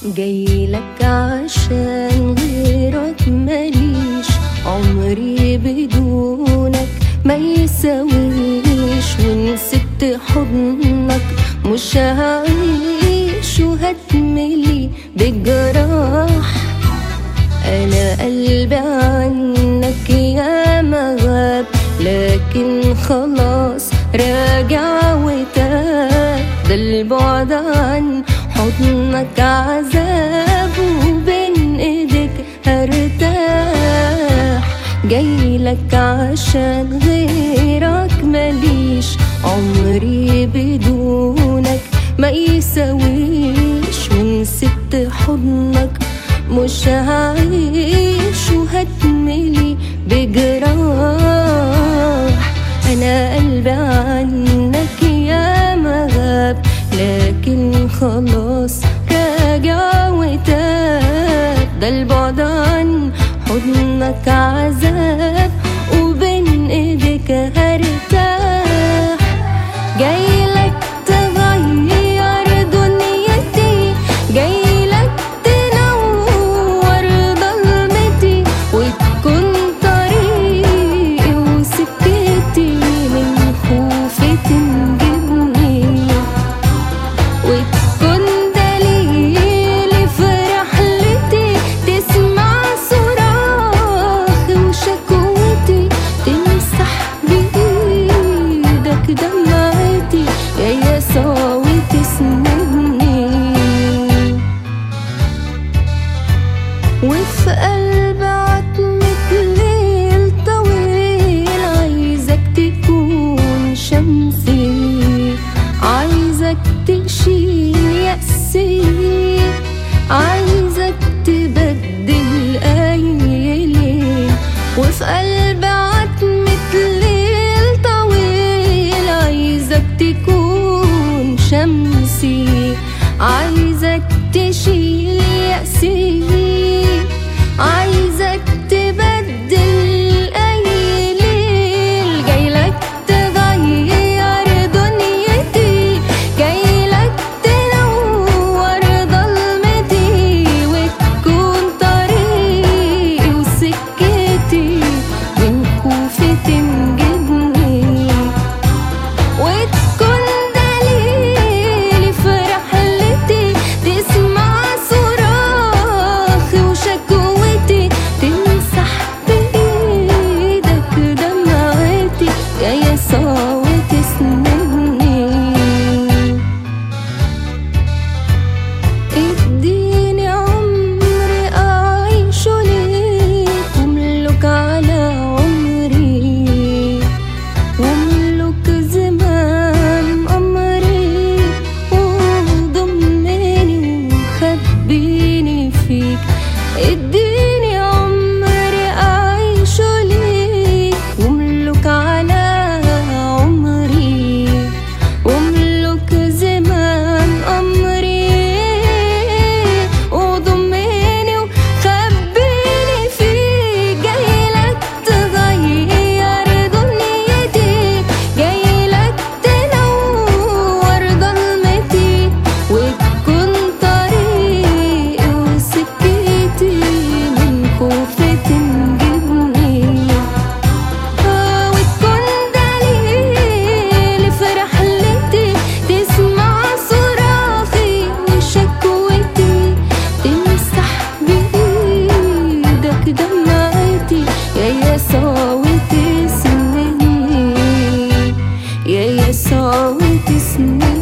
جايلك عشان غيرك ماليش عمري بدونك ما يساويش ونسيت حضنك مش هعيش وهتملي بجراح انا قلبي عنك يا مغاب لكن خلاص راجع وتاب ده البعد عن حضنك عذاب وبين ايدك هرتاح جايلك عشان غيرك ماليش عمري بدونك ما يساويش ونسيت حضنك مش هعيش وهتملي بجراح انا قلبي عنك يا مغاب لكن خلاص راجع وتاب ده البعد عن حضنك عذاب وبين ايدك هرتاح جايلك تغير دنيتي جايلك تنور ضلمتي وتكون طريقي وسكتي من خوفي تنجدني وتكون دليلي في رحلتي تسمع صراخي وشكوتي تمسح بإيدك دمعتي يا يسوع وتسندني وفي قلب عتمة ليل طويل عايزك تكون شمسي عايزك تشيل يأسي عايزك تبدل أي ليل وفي قلب عتمة ليل طويل عايزك تكون شمسي عايزك تشيل يأسي عايزك تبدل أي ليل جايلك تغير دنيتي جايلك تنور ظلمتي وتكون طريقي وسكتي من خوفي تنجدني وتكون دليلي في رحلتي تسمع صراخي وشكوتي تمسح بإيدك دمعتي يا يسوع وتسندني اديني عمري أعيشه ليك واملك على عمري واملك زمام أمري وضمني وخبيني فيك اديني عمري أعيشه ليك واملك على عمري واملك زمام أمري وضمني وخبيني فيك جايلك تغير دنيتي جايلك تنور ضلمتي وتكون طريقي وسكتي من خوفي تنجدني آه وتكون دليلي في رحلتي تسمع صراخي وشكوتي تمسح بإيدك دمعتي يا يسوع وتسندني يا يسوع وتسندني